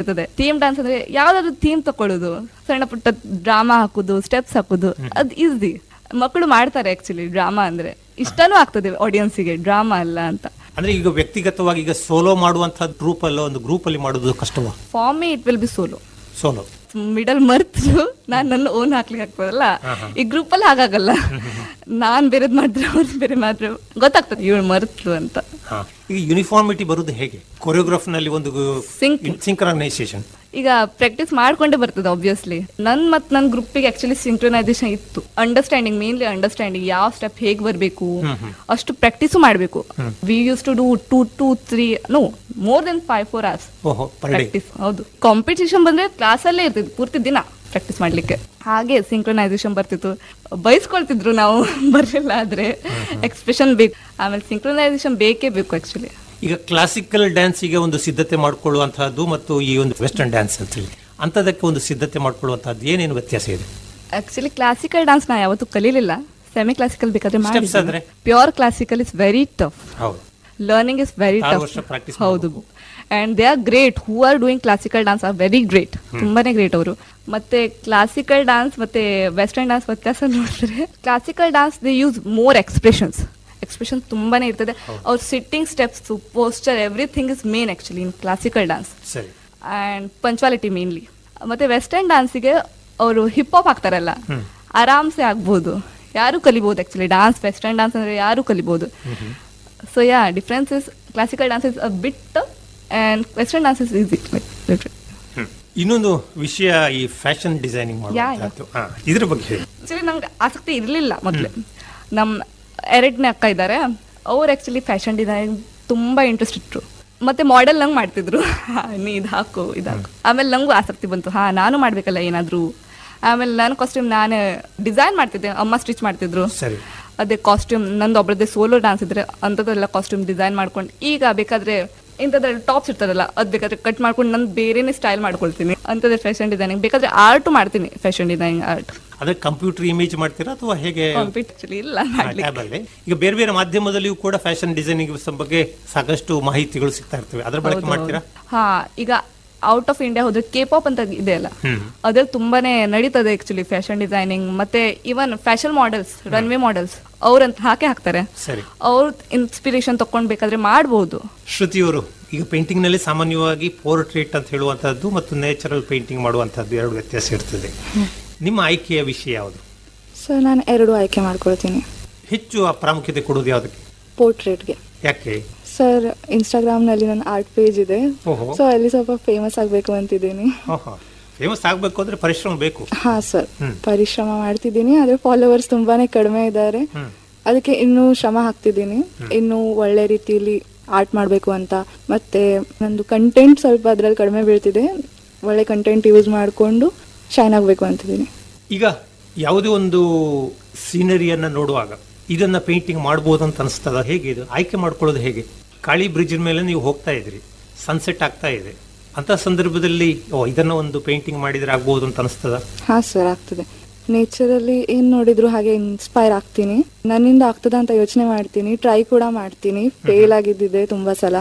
ಇರ್ತದೆ theme dance ಅಂದ್ರೆ ಯಾವ್ದಾದ್ರು ಥೀಮ್ ತಕೊಳ್ಳೋದು ಸಣ್ಣ ಪುಟ್ಟ ಡ್ರಾಮಾ ಹಾಕುದು ಸ್ಟೆಪ್ಸ್ ಹಾಕುದು ಅದ್ ಈಸಿ ಮಕ್ಕಳು ಮಾಡ್ತಾರೆ ಆಕ್ಚುಲಿ ಡ್ರಾಮಾ ಅಂದ್ರೆ ಇಷ್ಟನೂ ಆಗ್ತದೆ ಆಡಿಯನ್ಸಿಗೆ ಡ್ರಾಮಾ ಅಲ್ಲ ಅಂತ ಅಂದ್ರೆ ಈಗ ವ್ಯಕ್ತಿಗತವಾಗಿ ಈಗ ಸೋಲೋ ಮಾಡುವಂತಹ ಗ್ರೂಪ್ ಅಲ್ಲ ಒಂದು ಗ್ರೂಪ್ ಅಲ್ಲಿ ಮಾಡೋದು ಕಷ್ಟವಾ for me it will be solo solo middle ಮರ್ತು ನಾನ್ ನನ್ನ ಓನ್ ಹಾಕ್ಲಿಕ್ಕೆ ಆಗ್ತದಲ್ಲ ಈ ಗ್ರೂಪ್ ಅಲ್ಲಿ ಹಾಗಾಗಲ್ಲ ನಾನ್ ಬೇರೆದ್ ಮಾಡಿದ್ರೆ ಅವ್ರು ಬೇರೆ ಮಾಡಿದ್ರೆ ಗೊತ್ತಾಗ್ತದೆ ಇವಳು ಮರ್ತು ಅಂತ ಹಾ ಈಗ ಯೂನಿಫಾರ್ಮಿಟಿ ಬರುದು ಹೇಗೆ ಕೊರಿಯೋಗ್ರಾಫ್ ನಲ್ಲಿ ಒಂದು Sync. ಸಿಂಕ್ರನೈಸೇಷನ್ ಈಗ ಪ್ರಾಕ್ಟೀಸ್ ಮಾಡ್ಕೊಂಡೇ ಬರ್ತದೆ ಆಬ್ವಿಯಸ್ಲಿ ನನ್ ಮತ್ ನನ್ ಗ್ರೂಪಿಗೆ ಆಕ್ಚುಲಿ ಸಿಂಕ್ರನೈಸೇಷನ್ ಇತ್ತು ಅಂಡರ್ಸ್ಟ್ಯಾಂಡಿಂಗ್ ಮೇನ್ಲಿ ಅಂಡರ್ಸ್ಟ್ಯಾಂಡಿಂಗ್ ಯಾವ ಸ್ಟೆಪ್ ಹೇಗ್ ಬರ್ಬೇಕು ಅಷ್ಟು ಪ್ರಾಕ್ಟೀಸು ಮಾಡ್ಬೇಕು we use to do two two three no more than five four hours ಓಹೋ ಪರ್ ಡೇ ಪ್ರಾಕ್ಟೀಸ್ ಹೌದು ಕಾಂಪಿಟೇಷನ್ ಬಂದ್ರೆ ಕ್ಲಾಸಲ್ಲೇ ಇರ್ತಿತ್ತು ಪೂರ್ತಿ ದಿನ ಪ್ರಾಕ್ಟೀಸ್ ಮಾಡ್ಲಿಕ್ಕೆ ಹಾಗೆ ಸಿಂಕ್ರನೈಸೇಷನ್ ಬರ್ತಿತ್ತು ಬೈಸ್ಕೊಳ್ತಿದ್ರು ನಾವು ಬರಲಿಲ್ಲ ಆದ್ರೆ ಎಕ್ಸ್ಪ್ರೆಷನ್ ಬೇಕು ಆಮೇಲೆ ಸಿಂಕ್ರನೈಸೇಷನ್ ಬೇಕೇ ಬೇಕು ಆಕ್ಚುಲಿ ಈಗ ಕ್ಲಾಸಿಕಲ್ ಡ್ಯಾನ್ಸಿಗೆ ಒಂದು ಸಿದ್ಧತೆ ಮಾಡಿಕೊಳ್ಳುವಂತಹದ್ದು ಮತ್ತು ಈ ಒಂದು ವೆಸ್ಟರ್ನ್ ಡ್ಯಾನ್ಸ್ ಅಂತ ಹೇಳಿ ಅಂತದಕ್ಕೆ ಒಂದು ಸಿದ್ಧತೆ ಮಾಡಿಕೊಳ್ಳುವಂತಹದ್ದು ಏನೇನು ವ್ಯತ್ಯಾಸ ಇದೆ ಆಕ್ಚುಲಿ ಕ್ಲಾಸಿಕಲ್ ಡಾನ್ಸ್ ನಾ ಯಾವತ್ತೂ ಕಲೀಲಿಲ್ಲ ಸೆಮಿ ಕ್ಲಾಸಿಕಲ್ ಬೇಕಾದ್ರೆ Steps ಆದ್ರೆ? Pure classical is very tough ಹೌದು ಲರ್ನಿಂಗ್ ಇಸ್ ವೆರಿ ಆರು ಟಫ್ ವರ್ಷ practice ಹೌದು and they are great who are doing classical dance are very great ತುಂಬಾನೇ ಗ್ರೇಟ್ ಅವರು ಮತ್ತೆ ಕ್ಲಾಸಿಕಲ್ ಡಾನ್ಸ್ ಮತ್ತೆ ವೆಸ್ಟರ್ನ್ ಡಾನ್ಸ್ ವ್ಯತ್ಯಾಸ ನೋಡಿದ್ರೆ classical dance they use more expressions expression ತುಂಬಾನೇ ಇರ್ತದೆ ಅವ್ರ sitting steps posture everything is main actually in classical dance ಸರಿ ಆ್ಯಂಡ್ ಪಂಚುವಾಲಿಟಿ ಮೇನ್ಲಿ ಮತ್ತೆ ವೆಸ್ಟರ್ನ್ ಡಾನ್ಸಿಗೆ ಅವರು ಹಿಪ್ ಹಾಪ್ ಆಗ್ತಾರಲ್ಲ ಆರಾಮ್ಸೆ ಆಗ್ಬೋದು ಯಾರು ಕಲಿಬೋದು ಆಕ್ಚುಲಿ ಡಾನ್ಸ್ ವೆಸ್ಟರ್ನ್ ಡಾನ್ಸ್ ಅಂದ್ರೆ ಯಾರು ಕಲಿಬೋದು so yeah difference is classical dance is a bit and western dance is easy hmm. ಇನ್ನೊಂದು ವಿಷಯ ಈ ಫ್ಯಾಷನ್ ಡಿಸೈನಿಂಗ್ ಮಾಡುವಂತಹದ್ದು ಹಾ ಇದ್ರ ಬಗ್ಗೆ ಹೇಳಿ ಆಕ್ಚುಲಿ ನಂಗೆ ಆಸಕ್ತಿ ಇರಲಿಲ್ಲ ಮೊದಲು ನಮ್ಮ ಎರಡನೇ ಅಕ್ಕ ಇದ್ದಾರೆ ಅವ್ರು ಆ್ಯಕ್ಚುಲಿ ಫ್ಯಾಷನ್ ಡಿಸೈನ್ ತುಂಬ ಇಂಟ್ರೆಸ್ಟ್ ಇಟ್ಟರು ಮತ್ತೆ ಮಾಡೆಲ್ ನಂಗೆ ಮಾಡ್ತಿದ್ರು ಹಾ, ನೀ ಇದು ಹಾಕು ಇದು ಹಾಕು ಆಮೇಲೆ ನಂಗೂ ಆಸಕ್ತಿ ಬಂತು ಹಾ ನಾನು ಮಾಡ್ಬೇಕಲ್ಲ ಏನಾದರೂ ಆಮೇಲೆ ನಾನು ಕಾಸ್ಟ್ಯೂಮ್ ನಾನೇ ಡಿಸೈನ್ ಮಾಡ್ತಿದ್ದೆ ಅಮ್ಮ ಸ್ಟಿಚ್ ಮಾಡ್ತಿದ್ರು ಸರಿ ಅದೇ ಕಾಸ್ಟ್ಯೂಮ್ ನಂದು ಒಬ್ರದ್ದೇ ಸೋಲೋ ಡಾನ್ಸ್ ಇದ್ರೆ ಅಂಥದ್ದೆಲ್ಲ ಕಾಸ್ಟ್ಯೂಮ್ ಡಿಸೈನ್ ಮಾಡ್ಕೊಂಡು ಈಗ ಬೇಕಾದ್ರೆ ಇಂಥದ್ರಲ್ಲಿ ಟಾಪ್ಸ್ ಇರ್ತಾರಲ್ಲ ಅದು ಬೇಕಾದ್ರೆ ಕಟ್ ಮಾಡ್ಕೊಂಡು ನಾನು ಬೇರೆನೇ ಸ್ಟೈಲ್ ಮಾಡ್ಕೊಳ್ತೀನಿ ಅಂಥದ್ದೇ ಫ್ಯಾಷನ್ ಡಿಸೈನಿಂಗ್ ಬೇಕಾದ್ರೆ ಆರ್ಟು ಮಾಡ್ತೀನಿ ಫ್ಯಾಷನ್ ಡಿಸೈನಿಂಗ್ ಆರ್ಟ್ ಅದೇ ಕಂಪ್ಯೂಟರ್ ಇಮೇಜ್ ಮಾಡ್ತೀರಾ ಅಥವಾ ಹೇಗೆ ಕಾಂಪಿಟ್ ಆಕ್ಚುಲಿ ಇಲ್ಲ ಮಾಡ್ಲಿಕ್ಕೆ ಟ್ಯಾಬ್ ಅಲ್ಲಿ ಈಗ ಬೇರೆ ಬೇರೆ ಮಾಧ್ಯಮದಲ್ಲಿಯೂ ಕೂಡ ಫ್ಯಾಷನ್ ಡಿಸೈನಿಂಗ್ ಬಗ್ಗೆ ಸಾಕಷ್ಟು ಮಾಹಿತಿಗಳು ಸಿಗ್ತಾ ಇರ್ತವೆ ಅದ್ರ ಬಳಕೆ ಮಾಡ್ತೀರಾ ಹಾ ಈಗ ಔಟ್ ಆಫ್ ಇಂಡಿಯಾ ಹೋದ್ರೆ ಕೆ ಪಾಪ್ ಅಂತ ಇದೆ ಅಲ್ಲ ಹ್ಮ್. ಅದ್ರಲ್ಲಿ ತುಂಬಾನೇ ನಡೀತದೆ ಆಕ್ಚುಲಿ ಫ್ಯಾಷನ್ ಡಿಸೈನಿಂಗ್ ಮತ್ತೆ even fashion models runway models ಅವ್ರಂತ ಹಾಕೇ ಹಾಕ್ತಾರೆ ಸರಿ ಅವ್ರ ಇನ್ಸ್ಪಿರೇಷನ್ ತಕೊಂಡ್ ಬೇಕಾದ್ರೆ ಮಾಡ್ಬೋದು ಶ್ರುತಿಯವರು ಈಗ ಪೇಂಟಿಂಗ್ ನಲ್ಲಿ ಸಾಮಾನ್ಯವಾಗಿ ಪೋರ್ಟ್ರೇಟ್ ಅಂತ ಹೇಳುವಂತಹದ್ದು ಮತ್ತು ನ್ಯಾಚುರಲ್ ಪೇಂಟಿಂಗ್ ಮಾಡುವಂತಹದ್ದು ಎರಡು ವ್ಯತ್ಯಾಸ ಇರ್ತದೆ ನಿಮ್ಮ ಆಯ್ಕೆಯ ವಿಷಯ ಯಾವುದು ಸರ್ ನಾನು ಎರಡು ಆಯ್ಕೆ ಮಾಡ್ಕೊಳ್ತೀನಿ ಹೆಚ್ಚು ಆ ಪ್ರಾಮುಖ್ಯತೆ ಕೊಡೋದು ಯಾವುದಕ್ಕೆ ಪೋರ್ಟ್ರೇಟ್ಗೆ ಯಾಕೆ ಸರ್ ಇನ್ಸ್ಟಾಗ್ರಾಮ್ನಲ್ಲಿ ನನ್ನ ಆರ್ಟ್ ಪೇಜ್ ಇದೆ ಓಹೋ ಸೊ ಅಲ್ಲಿ ಸ್ವಲ್ಪ ಫೇಮಸ್ ಆಗಬೇಕು ಅಂತಿದ್ದೀನಿ ಫೇಮಸ್ ಆಗ್ಬೇಕು ಅಂದ್ರೆ ಪರಿಶ್ರಮ ಬೇಕು ಹಾ ಸರ್ ಹ್ಮ್. ಪರಿಶ್ರಮ ಮಾಡ್ತಿದ್ದೀನಿ ಆದ್ರೆ ಫಾಲೋವರ್ಸ್ ತುಂಬಾನೇ ಕಡಿಮೆ ಇದ್ದಾರೆ ಹ್ಮ್. ಅದಕ್ಕೆ ಇನ್ನೂ ಶ್ರಮ ಹಾಕ್ತಿದ್ದೀನಿ ಇನ್ನೂ ಒಳ್ಳೆ ರೀತಿಯಲ್ಲಿ ಆರ್ಟ್ ಮಾಡಬೇಕು ಅಂತ ಮತ್ತೆ ನಂದು ಕಂಟೆಂಟ್ ಸ್ವಲ್ಪ ಅದ್ರಲ್ಲಿ ಕಡಿಮೆ ಬೀಳ್ತಿದೆ ಒಳ್ಳೆ ಕಂಟೆಂಟ್ ಯೂಸ್ ಮಾಡಿಕೊಂಡು ಶೈನ್ ಆಗಬೇಕು ಅಂತಿದ್ದೀನಿ ಈಗ ಯಾವುದೇ ಒಂದು ಸೀನರಿಯನ್ನ ನೋಡುವಾಗ ಇದನ್ನ ಪೇಂಟಿಂಗ್ ಮಾಡ್ಬೋದು ಅಂತ ಅನಿಸ್ತದ ಹೇಗೆ ಇದು ಆಯ್ಕೆ ಮಾಡ್ಕೊಳ್ಳೋದು ಹೇಗೆ ಕಾಳಿ ಬ್ರಿಡ್ಜ್ ಮೇಲೆ ನೀವು ಹೋಗ್ತಾ ಇದ್ರಿ ಸನ್ಸೆಟ್ ಆಗ್ತಾ ಇದೆ ಅಂತ ಸಂದರ್ಭದಲ್ಲಿ ಓ ಇದನ್ನ ಒಂದು ಪೇಂಟಿಂಗ್ ಮಾಡಿದ್ರೆ ಆಗ್ಬೋದು ಅಂತ ಅನಿಸ್ತದ ಹಾ ಸರ್ ಆಗ್ತದೆ ನೇಚರಲ್ಲಿ ಏನ್ ನೋಡಿದ್ರು ಹಾಗೆ ಇನ್ಸ್ಪೈರ್ ಆಗ್ತೀನಿ ನನ್ನಿಂದ ಆಗ್ತದ ಅಂತ ಯೋಚನೆ ಮಾಡ್ತೀನಿ ಟ್ರೈ ಕೂಡ ಮಾಡ್ತೀನಿ ಫೇಲ್ ಆಗಿದ್ದಿದೆ ತುಂಬಾ ಸಲ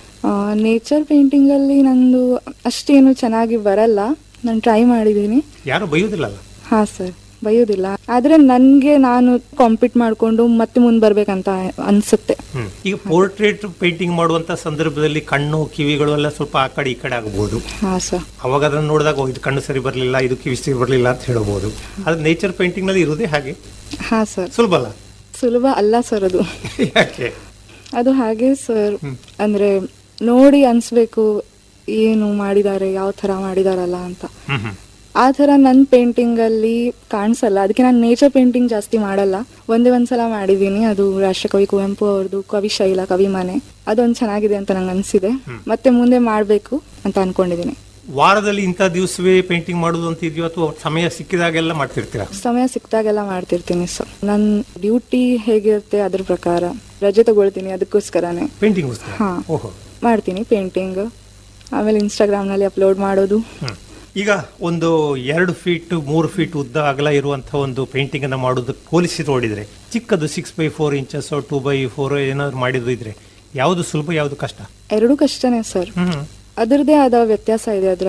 ನೇಚರ್ ಪೇಂಟಿಂಗ್ ಅಲ್ಲಿ ನಂದು ಅಷ್ಟೇನು ಚೆನ್ನಾಗಿ ಬರಲ್ಲ ನಾನು ಟ್ರೈ ಮಾಡಿದ್ದೀನಿ ಯಾರು ಬೈಯೋದಿಲ್ಲಲ್ಲ ಹಾ ಸರ್ ಬೈಯೋದಿಲ್ಲ ಆದ್ರೆ ನನ್ಗೆ ನಾನು ಕಾಂಪೀಟ್ ಮಾಡ್ಕೊಂಡು ಮತ್ತೆ ಮುಂದೆ ಬರ್ಬೇಕಂತ ಅನ್ಸುತ್ತೆ ಹ್ಮ್. ಈಗ ಪೋರ್ಟ್ರೇಟ್ ಪೇಂಟಿಂಗ್ ಮಾಡುವಂತ ಸಂದರ್ಭದಲ್ಲಿ ಕಣ್ಣು ಕಿವಿಗಳು ಎಲ್ಲ ಸ್ವಲ್ಪ ಆ ಕಡೆ ಈ ಕಡೆ ಆಗಬಹುದು ಹಾ ಸರ್ ಅವಾಗ ಅದನ್ನ ನೋಡಿದಾಗ ಓ, ಇದು ಕಣ್ಣು ಸರಿ ಬರಲಿಲ್ಲ ಇದು ಕಿವಿ ಸರಿ ಬರಲಿಲ್ಲ ಅಂತ ಹೇಳಬಹುದು ಆದ್ರೆ ನೇಚರ್ ಪೇಂಟಿಂಗ್ ನಲ್ಲಿ ಇರುವುದೇ ಹಾಗೆ ಹಾ ಸರ್ ಸುಲಭ ಅಲ್ಲ ಸುಲಭ ಅಲ್ಲ ಸರ್ ಅದು ಯಾಕೆ ಅದು ಹಾಗೆ ಸರ್ ಅಂದ್ರೆ ನೋಡಿ ಅನ್ಸ್ಬೇಕು ಏನು ಮಾಡಿದ್ದಾರೆ ಯಾವ ತರ ಮಾಡಿದಾರಲ್ಲ ಅಂತ ಹ್ಮ್ ಹ್ಮ್ ಆ ಥರ ನನ್ನ ಪೇಂಟಿಂಗ್ ಅಲ್ಲಿ ಕಾಣಿಸಲ್ಲ ಅದಕ್ಕೆ ನಾನು ನೇಚರ್ ಪೇಂಟಿಂಗ್ ಜಾಸ್ತಿ ಮಾಡಲ್ಲ ಒಂದೇ ಒಂದ್ಸಲ ಮಾಡಿದ್ದೀನಿ ಅದು ರಾಷ್ಟ್ರಕವಿ ಕುವೆಂಪು ಅವ್ರದ್ದು ಕವಿ ಶೈಲ ಕವಿ ಮನೆ ಅದೊಂದು ಚೆನ್ನಾಗಿದೆ ಅಂತ ನಂಗೆ ಅನ್ಸಿದೆ ಮತ್ತೆ ಮುಂದೆ ಮಾಡಬೇಕು ಅಂತ ಅನ್ಕೊಂಡಿದ್ದೀನಿ ವಾರದಲ್ಲಿ ಇಂಥ ದಿವಸವೇ ಪೇಂಟಿಂಗ್ ಮಾಡುದು ಅಂತ ಇದೆಯೋ ಅಥವಾ ಸಮಯ ಸಿಕ್ಕಿದಾಗೆಲ್ಲ ಮಾಡ್ತಿರ್ತೀರಾ ಸಮಯ ಸಿಕ್ತಾಗೆಲ್ಲ ಮಾಡ್ತಿರ್ತೀನಿ ಸರ್ ನನ್ನ ಡ್ಯೂಟಿ ಹೇಗಿರುತ್ತೆ ಅದ್ರ ಪ್ರಕಾರ ರಜೆ ತಗೊಳ್ತೀನಿ ಅದಕ್ಕೋಸ್ಕರನೇ ಪೇಂಟಿಂಗ್ ಹಾ. ಓಹೋ ಮಾಡ್ತೀನಿ ಪೇಂಟಿಂಗ್ ಆಮೇಲೆ ಇನ್ಸ್ಟಾಗ್ರಾಮ್ನಲ್ಲಿ ಅಪ್ಲೋಡ್ ಮಾಡೋದು ಹ್ಮ್. ಈಗ ಒಂದು ಎರಡು ಫೀಟ್ ಮೂರು ಫೀಟ್ ಉದ್ದ ಅಗಲ ಇರುವಂತಹ ಒಂದು ಪೇಂಟಿಂಗ್ ಅನ್ನ ಮಾಡೋದಕ್ಕೆ ಹೋಲಿಸಿ ನೋಡಿದ್ರೆ ಚಿಕ್ಕದು six by four inches two by four ಏನಾದ್ರು ಮಾಡಿದ್ದು ಇದ್ರೆ ಯಾವುದು ಸುಲಭ ಯಾವುದು ಕಷ್ಟ ಎರಡೂ ಕಷ್ಟನೇ ಸರ್ ಹ್ಮ್ ಅದರದೇ ಆದ ವ್ಯತ್ಯಾಸ ಇದೆ ಅದರ